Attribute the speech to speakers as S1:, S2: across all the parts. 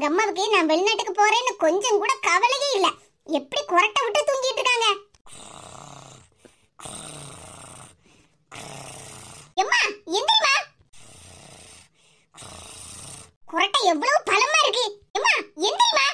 S1: எங்க அம்மாவுக்கு நான் வெளிநாட்டுக்கு போறேன்னு கொஞ்சம் கூட கவலையே இல்ல எப்படி குரட்டை விட்டு தூங்கிட்டு இருக்காங்க எம்மா எந்திரிமா குரட்டை எவ்வளவு பலமா இருக்கு எம்மா எந்திரிமா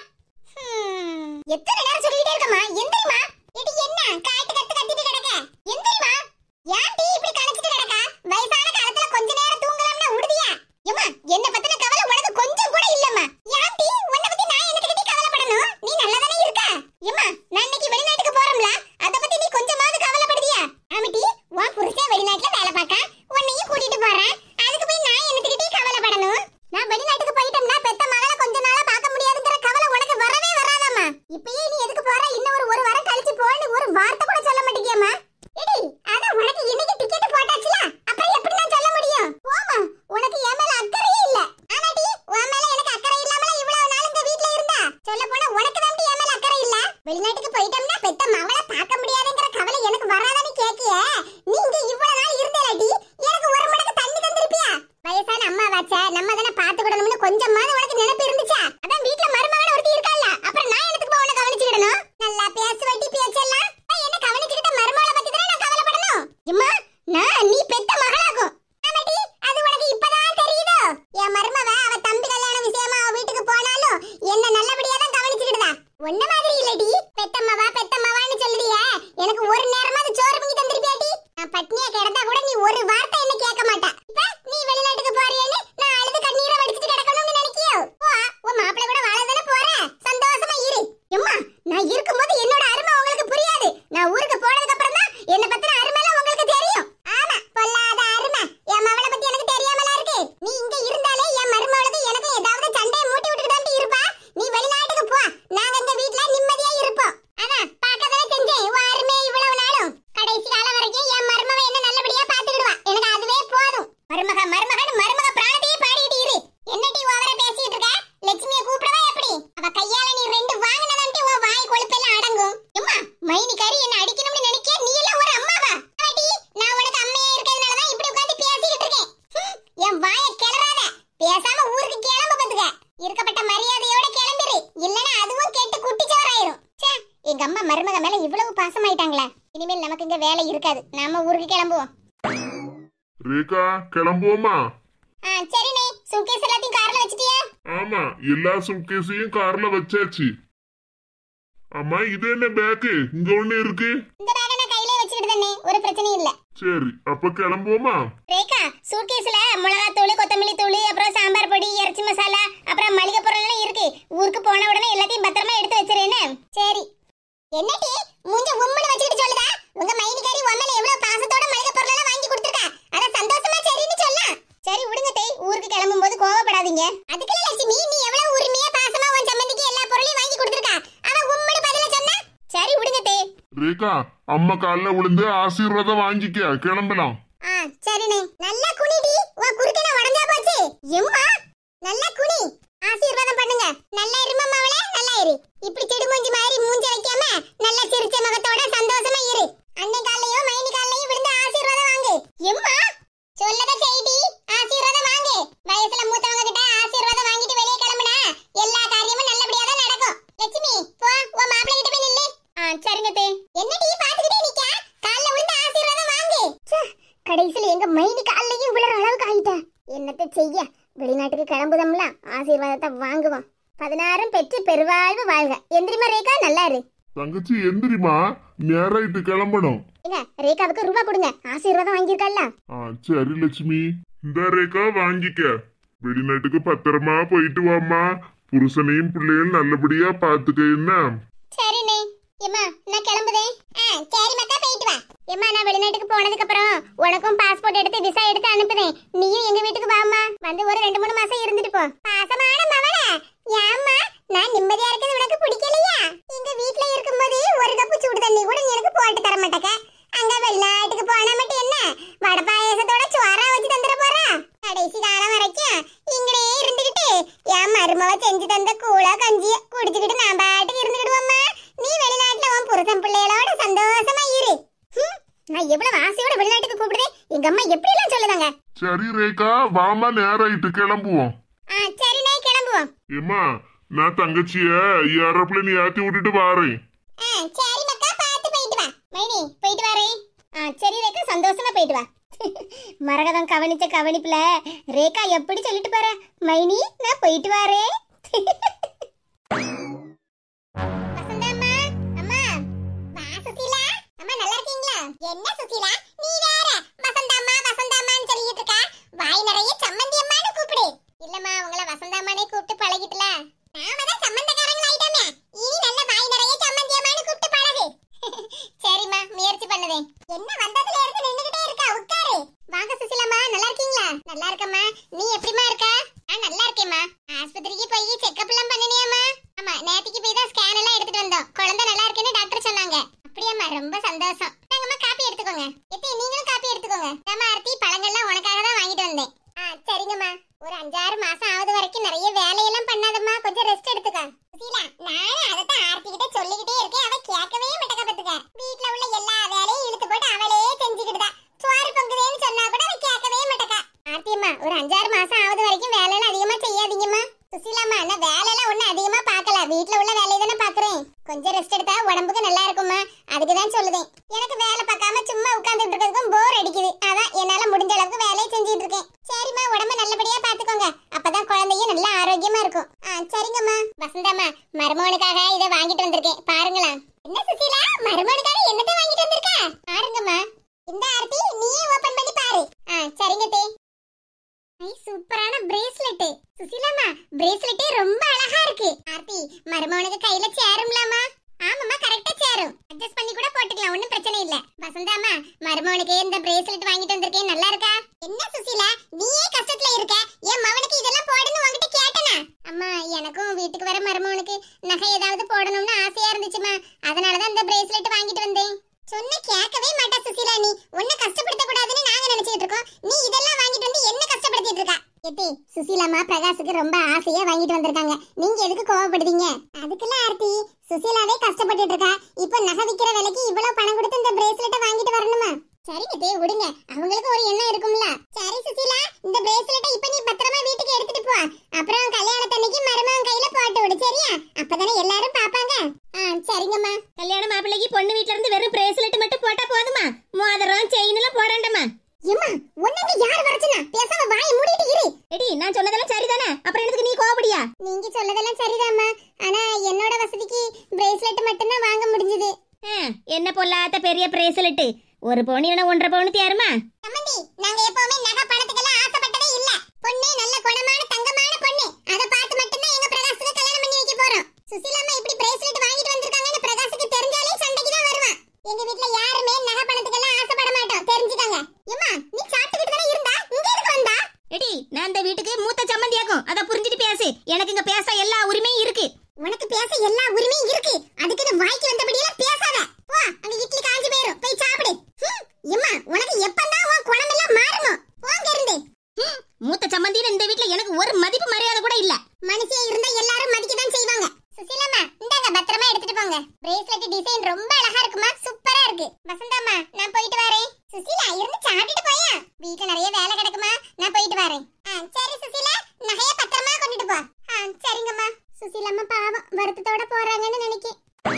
S1: ஹம், எத்தனை நேரம் சொல்லிட்டே இருக்கமா எந்திரிமா இது என்ன காட்டு கத்து கத்திட்டு கிடக்க எந்திரிமா ஏன் டீ இப்படி கணச்சிட்டு கிடக்க வயசான காலத்துல கொஞ்ச நேரம் தூங்கலாம்னா உடுதியா எம்மா என்ன பத்தின கவலை உனக்கு கொஞ்சம் கூட இல்லம்மா ஏன் டீ உன்னை பத்தி நான் என்னத்துக்கிட்டே கவலைப்படணும் நீ நல்லா தானே இருக்க எம்மா நான் இன்னைக்கு வெளிநாட்டுக்கு போறோம்ல அத பத்தி நீ கொஞ்சமாவது கவலைப்படுதியா ஆமிட்டி உன் புருஷன் வெளிநாட்டுல வேலை பார்க்க உன்னையும் கூட்டிட்டு போறேன் அதுக்கு போய் நான் என்னத்துக்கிட்டே கவலைப்படணும் நான் வெளிநாட்டுக்கு போயிட்டோம்னா பெத்த மகளை கொஞ்ச நாளா பார்க்க முடியாதுங்கிற கவலை உனக்கு வரவே வராதாம்மா இப்பயே நீ எதுக்கு போற இன்னும் ஒரு ஒரு வாரம் கழிச்சு போன்னு ஒரு வார்த்தை கூட சொல்ல மாட்டேங்கியம்மா எடி அதான் உனக்கு இன்னைக்கு டிக்கெட் போட்டாச்சுல அப்புறம் எப்படி நான் சொல்ல முடியும் போமா உனக்கு என் மேல அக்கறையே இல்ல ஆனாடி உன் மேல எனக்கு அக்கறை இல்லாமல இவ்வளவு நாள் இந்த வீட்ல இருந்தா சொல்ல போனா உனக்கு தான் என் மேல அக்கறை இல்ல வெளிநாட்டுக்கு போயிட்டோம்னா பெத்த மவளை பார்க்க முடியாதுங்கிற கவலை எனக்கு வராதான்னு கேக்கிய நீ இங்க இவ்வளவு நாள் இருந்தேலடி எனக்கு ஒரு மடக்கு தண்ணி தந்திருப்பியா வயசான அம்மா வாச்ச நம்ம தானே பாத்துக்கிடணும்னு கொஞ்சமாவது உனக்கு நினைப்பு இருந்துச்சா அதான் வீட்ல மருமகன் ஒருத்தி இருக்கால அப்புறம் நான் எனக்கு போய் உன்னை கவனிச்சுக்கிடணும் நல்லா பேசு வட்டி பேச்செல்லாம் நான் என்ன கவனிச்சுக்கிட்ட மருமகளை பத்தி தானே நான் கவலைப்படணும் இம்மா நான் நீ பெத்த மகளாகும் ஆமாடி அது உனக்கு இப்பதான் தெரியுதோ என் மருமவ அவ தம்பி கல்யாண விஷயமா அவ வீட்டுக்கு போனாலும் என்ன நல்லபடியா தான் கவனிச்சுக்கிடுதா ஒன்ன மாதிரி இல்லடி பெத்தம்மவா பெத்தம்மவான்னு சொல்லுறிய எனக்கு ஒரு நேரமாவது சோறு பொங்கி தந்திருப்பியாடி நான் பட்னியா கிடந்தா கூட நீ ஒரு வார்த்தை என்ன கேட்க மாட்டா இப்ப நீ வெளிநாட்டுக்கு போறியேன்னு நான் அழுது கண்ணீரை வடிச்சிட்டு கிடக்கணும்னு நினைக்கியோ போ உன் மாப்பிள்ளை கூட வாழ தானே போற சந்தோஷமா இரு எம்மா நான் இருக்கும்போது என்னோட அருமை உங்களுக்கு புரியாது நான் ஊருக்கு போனதுக்கு அப்புறம் தான் என்ன பத்தின அருமைலாம் உங்களுக்கு தெரியும் ஆமா பொல்லாத அருமை என் மவளை பத்தி எனக்கு தெரியாமலா இருக்கு நீ இங்க இருந்தாலே என் மருமகளுக்கு எனக்கு ஏதாவது சண்டையை மூட்டி விட்டுட்டு தான் இருப்பா நீ வெளிநாட்டுக்கு போ நாங்க இந்த வீட்ல நிம்மதியா இருப்போம் அதான் பார்க்கதானே செஞ்சேன் உன் அருமை இவ்வளவு நாளும் கடைசி காலம் வரைக்கும் என் மருமக என்ன நல்லபடியா பாத்துக்கிடுவா எனக்கு அதுவே போதும் மருமக மருமகன் மருமக பிராணத்தையே பாடிட்டு இரு என்னடி ஓவரா பேசிட்டு இருக்க லட்சுமியை கூப்பிடவா எப்படி அவ கையால நீ ரெண்டு வாங்கினதான்ட்டு உன் வாய் கொழுப்பெல்லாம் அடங்கும் எம்மா மைனி கறி என்ன அடிக்கணும்னு நினைக்க நீ எல்லாம் ஒரு அம்மாவா ஆடி நான் உனக்கு அம்மையா இருக்கிறதுனால தான் இப்படி உட்கார்ந்து பேசிக்கிட்டு இருக்கேன் ஹம், என் வாயை கிளறாத பேசாம ஊருக்கு கிளம்ப பாத்துக்க இருக்கப்பட்ட மரியாதையோட கிளம்பிரு இல்லனா அதுவும் கெட்டு குட்டிச்சோறாயிரும் ச்சே எங்க அம்மா மருமக மேல இவ்வளவு பாசமாயிட்டாங்களே இனிமேல் நமக்கு இங்க வேலை இருக்காது நாம ஊருக்கு கிளம்புவோம்
S2: ரேகா கிளம்புவோமா
S1: ஆ சரிண்ணே சூட்கேஸ் எல்லாத்தையும் கார்ல வச்சிட்டியா
S2: ஆமா எல்லா சுட்கேஸையும் கார்ல வச்சாச்சு அம்மா இது என்ன பேக்கு இங்க ஒண்ணு இருக்கு
S1: இந்த பேக்கை நான் கையிலே வச்சுக்கிட்டு தானே ஒரு பிரச்சனையும் இல்ல
S2: சரி அப்ப கிளம்புவோமா
S1: ரேகா சூட்கேஸ்ல மிளகாத்தூள் கொத்தமல்லி தூள் அப்புறம் சாம்பார் பொடி இறைச்சி மசாலா அப்புறம் மளிகை பொருள் எல்லாம் இருக்கு ஊருக்கு போன உடனே எல்லாத்தையும் பத்திரமா எடுத்து வச்சிருன்னு சரி என்னடி மூஞ்ச உம்முன்னு வச்சுக்கிட்டு சொல்லுதா உங்க மைனிகாரி உன் மேல எவ்வளவு பாசத்தோட மளிகை பொருள் எல்லாம் வாங்கி கொடுத்துருக்கா அத சந்தோஷமா சரின்னு சொல்லலாம் சரி விடுங்க தேய் ஊருக்கு கிளம்பும் போது கோவப்படாதீங்க அதுக்குள்ள லட்சுமி நீ எவ்வளவு உரிமையா பாசமா உன் சம்மந்திக்கு எல்லா பொருளையும் வாங்கி கொடுத்துருக்கா அவ உம்முன்னு பதில சொன்னா சரி விடுங்க தேய்
S2: ரேகா அம்மா கால்ல விழுந்து ஆசீர்வாதம் வாங்கிக்க கிளம்பலாம்
S1: ஆ சரிண்ணே நல்லா குனிடி உன் குறுக்கன உடஞ்சா போச்சு எம்மா நல்லா குனி ஆசீர்வாதம் பண்ணுங்க நல்லா இருமா மாவளே நல்லா இரு இப்படி சிடுமூஞ்சி மாதிரி மூஞ்சி வைக்காம நல்லா சிரிச்ச முகத்தோட சந்தோஷமா இரு அண்ணன் கால்லையும் மைனி கால்லையும் விழுந்து ஆசீர்வாதம் வாங்கு எம்மா சொல்லத செய்தி ஆசீர்வாதம் வாங்கு வயசுல மூத்தவங்க கிட்ட ஆசீர்வாதம் வாங்கிட்டு வெளியே கிளம்புனா எல்லா காரியமும் நல்லபடியா தான் நடக்கும் லட்சுமி போ உன் மாப்பிள்ளை கிட்ட போய் நில்லு ஆ சரிங்க தே என்னடி பாத்துக்கிட்டே நிக்க கால்ல விழுந்து ஆசீர்வாதம் வாங்கு கடைசியில எங்க மைனி கால்லையும் விழுற அளவுக்கு ஆயிட்டா என்னத்த செய்ய வெளிநாட்டுக்கு கிளம்புதம்ல ஆசீர்வாதத்தை வாங்குவோம் பதினாறும் பெற்று பெருவாழ்வு வாழ்க எந்திரிமா ரேகா நல்லா இரு
S2: தங்கச்சி எந்திரிமா நேராயிட்டு கிளம்பணும்
S1: ஏங்க ரேகாவுக்கு ரூபா கொடுங்க ஆசீர்வாதம் வாங்கியிருக்கல்ல
S2: ஆ சரி லட்சுமி இந்த ரேகா வாங்கிக்க வெளிநாட்டுக்கு பத்திரமா போயிட்டு வாம்மா புருஷனையும் பிள்ளையும் நல்லபடியா பாத்துக்க என்ன
S1: சரிண்ணே ஏம்மா நான் கிளம்புதேன் ஆ சரி மக்கா போயிட்டு வா ஏம்மா நான் வெளிநாட்டுக்கு போனதுக்கு அப்புறம் உனக்கும் பாஸ்போர்ட் எடுத்து விசா எடுத்து அனுப்புதேன் நீயும் எங்க வீட்டுக்கு வாம்மா வந்து ஒரு ரெண்டு மூணு மாசம் இருந்துட்டு போ பாசமான மவளே ஏம்மா நான் நிம்மதியா இருக்கிறது உனக்கு பிடிக்கலையா எங்க வீட்ல இருக்கும்போது ஒரு கப்பு சுடு தண்ணி கூட நீ எனக்கு போட்டு தர மாட்டேக்க அங்க வெளிநாட்டுக்கு போனா மட்டும் என்ன வடை பாயசத்தோட சோறா வச்சு தந்துட போறா கடைசி காலம் வரைக்கும் இங்கனே இருந்துகிட்டு என் மருமவ செஞ்சு தந்த கூழ கஞ்சிய குடிச்சுக்கிட்டு நான் பாட்டுக்கு இருந்துக்கிடுவோம்மா நீ வெளிநாட்டுல உன் புருஷன் பிள்ளைகளோட சந்தோஷமா இரு ஹம், நான் எவ்வளவு ஆசையோட வெளிநாட்டுக்கு கூப்பிடுறேன் எங்க அம்மா எப்படி எல்லாம் சொல்லுதாங்க
S2: சரி ரேகா வாமா நேராயிட்டு கிளம்புவோம்
S1: ஆ சரி நான் கிளம்புவோம்
S2: ஏம்மா நான் தங்கச்சிய ஏரோப்ளேன் ஏத்தி விட்டுட்டு வாரேன்
S1: ஆ சரி மக்கா பார்த்து போயிட்டு வா மைனி போயிட்டு வரேன் ஆ சரி ரேகா சந்தோஷமா போயிட்டு வா மரகதம் கவனிச்ச கவனிப்புல ரேகா எப்படி சொல்லிட்டு போற மைனி நான் போயிட்டு வரேன் வசந்தாம்மா, அம்மா, வா சுசீலா. அம்மா, நல்லா இருக்கீங்களா? என்ன சுசீலா, நீ வேற வசந்தாம்மா, வசந்தாம்மான்னு சொல்லிட்டு இருக்க. வாய் நிறைய சம்மந்தி அம்மான்னு கூப்பிடு. இல்லம்மா, உங்களை வசந்தாம்மானே கூப்பிட்டு பழகிட்டல. நாம தான் சம்மந்தக்காரங்களா ஆயிட்டோமே. இனி நல்ல வாய் நிறைய சம்மந்தி அம்மான்னு கூப்பிட்டு பழகு. சரிம்மா, முயற்சி பண்ணுதேன். என்ன வந்ததுல இருந்து நின்னுகிட்டே இருக்கா? உட்காரு. வாங்க சுசீலாம்மா, நல்லா இருக்கீங்களா? நல்லா இருக்கம்மா. நீ எப்படிம்மா இருக்க? நான் நல்லா இருக்கேம்மா. ஆஸ்பத்திரிக்கு போய் செக்கப் எல்லாம் பண்ணினியாம்மா? ஆமா நேத்திக்கு போய் தான் ஸ்கேன் எல்லாம் எடுத்துட்டு வந்தோம் குழந்தை நல்லா இருக்குன்னு டாக்டர் சொன்னாங்க அப்படியாம்மா ரொம்ப சந்தோஷம் நாங்கம்மா காப்பி எடுத்துக்கோங்க எத்தி நீங்களும் காப்பி எடுத்துக்கோங்க நம்ம ஆர்த்தி பழங்கள்லாம் உனக்காக தான் வாங்கிட்டு வந்தேன் ஆ சரிங்கம்மா ஒரு அஞ்சாறு மாசம் ஆகுது வரைக்கும் நிறைய வேலையெல்லாம் பண்ணாதம்மா கொஞ்சம் ரெஸ்ட் எடுத்துக்க சுசீலா நானும் அதைத்தான் ஆர்த்தி கிட்ட சொல்லிக்கிட்டே இருக்கேன் அவ கேட்கவே மாட்டேக்க பத்துக்க வீட்ல உள்ள எல்லா வேலையும் இழுத்து போட்டு அவளே செஞ்சுக்கிட்டுதா சோறு பொங்குதேன்னு சொன்னா கூட அவ கேட்கவே மாட்டேக்கா ஆர்த்தியம்மா ஒரு அஞ்சாறு மாசம் ஆகுது வரைக்கும் வேலையெல்லாம் அதிகமா செய்யாதீங்கம்மா சுசீலாம்மா நான் வேலையெல்லாம் ஒன்றும் அதிகமா பார்க்கல வீட்ல உள்ள வேலையை தானே பார்க்குறேன் கொஞ்சம் ரெஸ்ட் எடுத்தா உடம்புக்கு நல்லா இருக்குமா அதுக்கு தான் சொல்லுதேன் எனக்கு வேலை பார்க்காம சும்மா உட்கார்ந்துட்டு இருக்கிறதுக்கும் போர் அடிக்குது அதான் என்னால முடிஞ்ச அளவுக்கு வேலையை செஞ்சுட்டு இருக்கேன் சரிம்மா உடம்ப நல்லபடியா பாத்துக்கோங்க அப்பதான் குழந்தையும் நல்லா ஆரோக்கியமா இருக்கும் ஆ சரிங்கம்மா வசந்தாம்மா மருமகனுக்காக இதை வாங்கிட்டு வந்திருக்கேன் பாருங்களா என்ன சுசீலா மருமகனுக்காக என்னத்தை வாங்கிட்டு வந்திருக்க பாருங்கம்மா இந்த ஆர்த்தி நீயே ஓபன் பண்ணி பாரு ஆ சரிங்க தே ஐ சூப்பரான பிரேஸ்லெட் சுசிலாமா பிரேஸ்லெட்டே ரொம்ப அழகா இருக்கு ஆர்த்தி மருமகனுக்கு கையில சேரும்லாமா ஆமாம்மா கரெக்டா சேரும் அட்ஜஸ்ட் பண்ணி கூட போட்டுக்கலாம் ஒண்ணும் பிரச்சனை இல்ல வசந்தாமா மருமகனுக்கு இந்த பிரேஸ்லெட் வாங்கிட்டு வந்திருக்கேன் நல்லா இருக்கா என்ன சுசிலா நீயே கஷ்டத்துல இருக்க என் மவனுக்கு இதெல்லாம் போடணும் உன்கிட்ட கேட்டனா அம்மா எனக்கும் வீட்டுக்கு வர மருமகனுக்கு நகை ஏதாவது போடணும்னு ஆசையா இருந்துச்சுமா அதனால தான் இந்த பிரேஸ்லெட் வாங்கிட்டு வந்தேன் சொன்ன கேட்கவே மாட்டா சுசிலா நீ உன்னை கஷ்டப்படுத்த கூடாதுன்னு நாங்க நினைச்சிட்டு இருக்கோம் நீ இதெல்லாம் வாங்கிட்டு வந்து என்ன கஷ்டப்படுத்திட்டு இருக்கா எத்தி சுசீலாமா பிரகாஷுக்கு ரொம்ப ஆசையா வாங்கிட்டு வந்திருக்காங்க நீங்க எதுக்கு கோவப்படுறீங்க அதுக்கெல்லாம் ஆர்த்தி சுசீலாவே கஷ்டப்பட்டுட்டு இருக்கா இப்போ நகை விக்கிற விலைக்கு இவ்வளவு பணம் கொடுத்து இந்த பிரேஸ்லெட்டை வாங்கிட்டு வரணுமா சரிங்க தே விடுங்க அவங்களுக்கு ஒரு எண்ணம் இருக்கும்ல சரி சுசீலா இந்த பிரேஸ்லெட்டை இப்போ நீ பத்திரமா வீட்டுக்கு எடுத்துட்டு போ அப்புறம் கல்யாணத்தன்னைக்கு மருமகன் கையில போட்டு விடு சரியா அப்பதானே எல்லாரும் பாப்பாங்க ஆ சரிங்கம்மா
S3: கல்யாண மாப்பிள்ளைக்கு பொண்ணு வீட்ல இருந்து வெறும் பிரேஸ்லெட் மட்டும் போட்டா போதுமா மோதிரம் செயின் எல்லாம் போடண்டமா
S1: ஏம்மா உன்னங்க யார் வரச்சுனா பேசாம வாயை மூடிட்டு இரு
S3: எடி நான் சொன்னதெல்லாம் சரிதானே அப்புறம் எனக்கு நீ கோவப்படியா
S1: நீங்க சொல்லதெல்லாம் சரிதாம்மா ஆனா என்னோட வசதிக்கு பிரேஸ்லெட் மட்டும்தான் வாங்க முடிஞ்சது
S3: ஆ, என்ன பொல்லாத பெரிய பிரேஸ்லெட் ஒரு பவுன் இல்லைன்னா ஒன்றரை பவுன் தேருமா
S1: சம்மந்தி நாங்க எப்பவுமே நகை பணத்துக்கெல்லாம் ஆசைப்பட்டதே இல்ல பொண்ணு நல்ல குணமான தங்கமான பொண்ணு அத பார்த்து மட்டும்தான் எங்க பிரகாஷுக்கு கல்யாணம் பண்ணி வைக்க போறோம் சுசிலாம்மா இப்படி பிரேஸ்லெட் வாங்கிட்டு வந்திருக்காங்கன்னு பிரகாஷுக்கு தெரிஞ்சாலே சண்டைக்கு தான் வருவான் எங்க வீட்ல யாருமே நகை பணத்துக்கெல்லாம் ஆசைப்பட மாட்டோம் தெரிஞ்சுக்கங்க ஏம்மா நீ சாப்பிட்டுக்கிட்டு தானே இருந்தா இங்க எதுக்கு வந்தா
S3: எடி நான் இந்த வீட்டுக்கு மூத்த சம்மந்தியாக்கும் அத புரிஞ்சுட்டு பேசு எனக்கு இங்க பேச எல்லா உரிமையும் இருக்கு
S1: உனக்கு பேச எல்லா உரிமையும் இருக்கு அதுக்குன்னு வாய்க்கு வந்தபடியெல்லாம் பேசாத போ அங்க இட்லி காஞ்சு போயிரும் போய் சாப்பிடு ஹம், எம்மா உனக்கு எப்பதான் உன் குணமெல்லாம் மாறுமோ போங்க இருந்து
S3: ம், மூத்த சம்மந்தின்னு இந்த வீட்ல எனக்கு ஒரு மதிப்பு மரியாதை கூட இல்ல
S1: மனுஷியா இருந்தா எல்லாரும் மதிக்க தான் செய்வாங்க சுசிலாமா இந்தாங்க பத்திரமா எடுத்துட்டு போங்க பிரேஸ்லெட் டிசைன் ரொம்ப அழகா இருக்குமா சூப்பரா இருக்கு வசந்தாம்மா நான் போயிட்டு வரேன் சுசிலா இருந்து சாப்பிட்டுட்டு போயா வீட்ல நிறைய வேலை கிடக்குமா நான் போயிட்டு வரேன் ஆ சரி சுசிலா நகைய பத்திரமா கொண்டுட்டு போ ஆ சரிங்கம்மா சுசிலாம்மா பாவம் வருத்தத்தோட போறாங்கன்னு நினைக்கேன்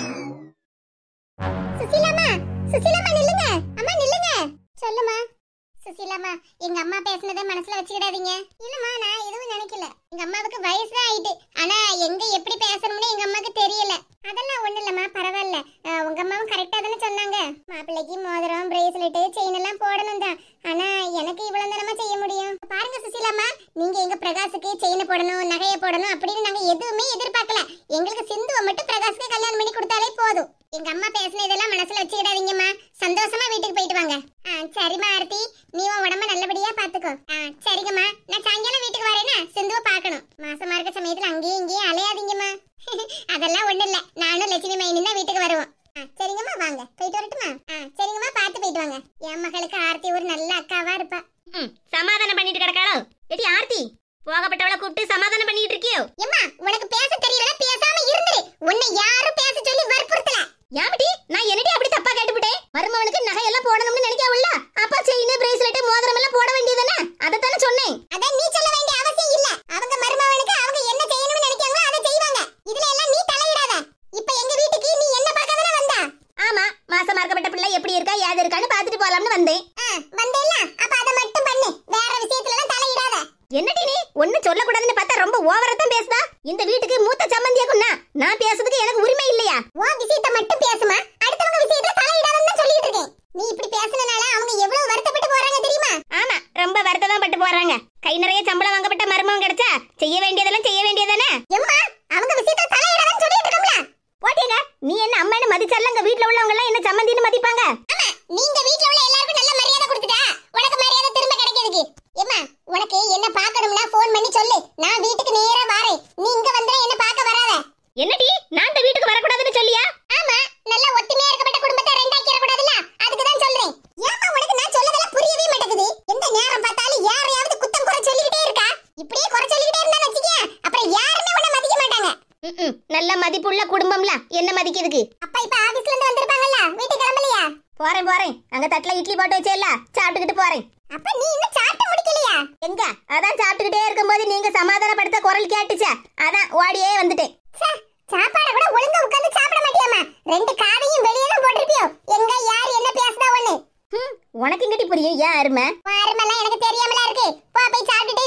S1: சுசிலாம்மா சுசிலாம்மா நில்லுங்க அம்மா நில்லுங்க சொல்லுமா சுசிலாம்மா எங்க அம்மா பேசுனதை மனசுல வச்சுக்கிடாதீங்க இல்லம்மா நான் எதுவும் நினைக்கல எங்க அம்மாவுக்கு வயசு தான் ஆயிட்டு ஆனா எங்க எப்படி பேசணும்னு எங்க அம்மாக்கு தெரியல அதெல்லாம் ஒண்ணு இல்லம்மா பரவாயில்ல அஹ், உங்க அம்மாவும் கரெக்டா தானே சொன்னாங்க மாப்பிள்ளைக்கு மோதிரம் பிரேஸ்லெட் செயின் எல்லாம் போடணும் தான் ஆனா எனக்கு இவ்வளவு தானமா செய்ய முடியும் பாருங்க சுசிலாம்மா நீங்க எங்க பிரகாஷுக்கு செயினை போடணும் நகையை போடணும் அப்படின்னு நாங்க எதுவுமே எதிர்பார்க்கல எங்களுக்கு சிந்துவை மட்டும் பிரகாஷுக்கு கல்யாணம் பண்ணி கொடுத்தாலே போதும் எங்க அம்மா பேசின இதெல்லாம் மனசுல வச்சுக்கிடாதீங்கம்மா சந்தோஷமா வீட்டுக்கு போயிட்டு வாங்க ஆ சரிம்மா ஆர்த்தி நீ உன் உடம்ப நல்லபடியா பாத்துக்கோ ஆ சரிங்கம்மா நான் சாயங்காலம் வீட்டுக்கு வரேனா சிந்துவை பார்க்கணும் மாசமா இருக்க சமயத்துல அங்கேயும் இங்கேயும் அலையாதீங்கம்மா அதெல்லாம் ஒண்ணு இல்ல நானும் லட்சுமி மைனி தான் வீட்டுக்கு வருவோம் ஆ, சரிங்கம்மா வாங்க போயிட்டு வரட்டுமா ஆ சரிங்கம்மா பார்த்து போயிட்டு வாங்க என் மகளுக்கு ஆர்த்தி ஒரு நல்ல அக்காவா இருப்பா
S3: ம், சமாதானம் பண்ணிட்டு கிடக்காளோ எடி ஆர்த்தி போகப்பட்டவளை கூப்பிட்டு சமாதானம் பண்ணிட்டு இருக்கியோ
S1: ஏம்மா உனக்கு பேச தெரியல பேசாம இருந்துரு உன்னை யாரும் பேச சொல்லி வற்புறுத்தல
S3: யாமட்டி நான் என்னடி அப்படி தப்பா கேட்டுவிட்டேன் மருமவனுக்கு நகை எல்லாம் போடணும்னு நினைக்கவில்ல அப்பா செயின் பிரேஸ்லெட் மோதிரம் எல்லாம் போட வேண்டியதானே அதைத்தானே சொன்னேன்
S1: அதான் நீ சொல்ல வேண்டிய அவசியம் இல்ல அவங்க மருமகனுக்கு அவங்க என்ன செய்யணும்னு நினைக்காங்களோ அதை செய்வாங்க
S3: எப்படி இருக்கா ஏது இருக்கான்னு பாத்துட்டு போலாம்னு வந்தேன்
S1: ஆ, வந்தேல்ல அப்ப அத மட்டும் பண்ணு வேற விஷயத்துல எல்லாம் தலையிடாத
S3: என்னடி நீ ஒண்ணு சொல்லக்கூடாதுன்னு பார்த்தா ரொம்ப ஓவரா தான் பேசுதா இந்த வீட்டுக்கு மூத்த சம்மந்தியாக்குன்னா நான் பேசுறதுக்கு எனக்கு உரிமை இல்லையா
S1: உன் விஷயத்த மட்டும் பேசுமா அடுத்தவங்க விஷயத்துல தலையிடாதன்னு தான் சொல்லிட்டு இருக்கேன் நீ இப்படி பேசுனனால அவங்க எவ்வளவு வருத்தப்பட்டு போறாங்க தெரியுமா
S3: ஆமா ரொம்ப வருத்தம் பட்டு போறாங்க கை நிறைய சம்பளம் வாங்கப்பட்ட மருமகம் கிடைச்சா செய்ய வேண்டியதெல்லாம் செய்ய வேண்டியதானே
S1: எம்மா அவங்க விஷயத்துல தலையிடாதன்னு சொல்லிட்டு இருக்கோம்ல
S3: போட்டீங்க நீ என்ன அம்மானு மதிச்சால அங்க வீட்ல உள்ளவங்க எல்லாம் என்ன சம்மந்தின்னு மதிப்பாங்க
S1: ஆமா நீங்க வீட்ல உள்ள எல்லாருக்கும் நல்ல மரியாதை கொடுத்துட்டா உனக்கு மரியாதை திரும்ப கிடைக்கிறதுக்கு எம்மா உனக்கு என்ன பார்க்கணும்னா ஃபோன் பண்ணி சொல்லு நான் வீட்டுக்கு நேரா வாரேன் நீ இங்க வந்தா என்ன பார்க்க வராத
S3: என்னடி நான் இந்த வீட்டுக்கு வரக்கூடாதுன்னு சொல்லியா
S1: ஆமா நல்லா ஒத்துமையா இருக்கப்பட்ட குடும்பத்தை ரெண்டாக்கிற கூடாதுல்ல அதுக்கு தான் சொல்றேன் ஏமா உனக்கு நான் சொல்லதெல்லாம் புரியவே மாட்டேங்குது எந்த நேரம் பார்த்தாலும் யாரையாவது குத்தம் குறை சொல்லிக்கிட்டே இருக்கா இப்படியே குறை சொல்லிக்கிட்டே இருந்தா வச்சுக்க அப்புறம் யாருமே உன்னை மதிக்க மாட்டாங்க
S3: ம்ம். நல்ல மதிப்புள்ள குடும்பம்ல என்ன மதிக்கிறதுக்கு
S1: அப்பா இப்ப ஆபீஸ்ல இருந்து வந்திருப்பாங்கல்ல வீட்டுக்கு கிளம்பலையா
S3: போறேன் போறேன் அங்க தட்டுல இட்லி போட்டு வச்சேல்ல சாப்பிட்டுக்கிட்டு போறேன்
S1: அப்ப நீ இன்னும் சாப்பிட்டு முடிக்கலையா
S3: எங்க அதான் சாப்பிட்டுக்கிட்டே இருக்கும்போது நீங்க சமாதானப்படுத்த குரல் கேட்டுச்சே அதான் ஓடியே வந்துட்டேன்
S1: ச்சே, சாப்பாட கூட ஒழுங்கா உட்கார்ந்து சாப்பிட மாட்டியாமா ரெண்டு காதையும் வெளியே தான் போட்டிருப்பியோ எங்க யார் என்ன பேசுதா ஒண்ணு
S3: ஹம், உனக்கு இங்கடி புரியும் ஏன் அருமை
S1: மாறுமெல்லாம் எனக்கு தெரியாமல இருக்கு போ போய் சாப்பிட்டுட்டு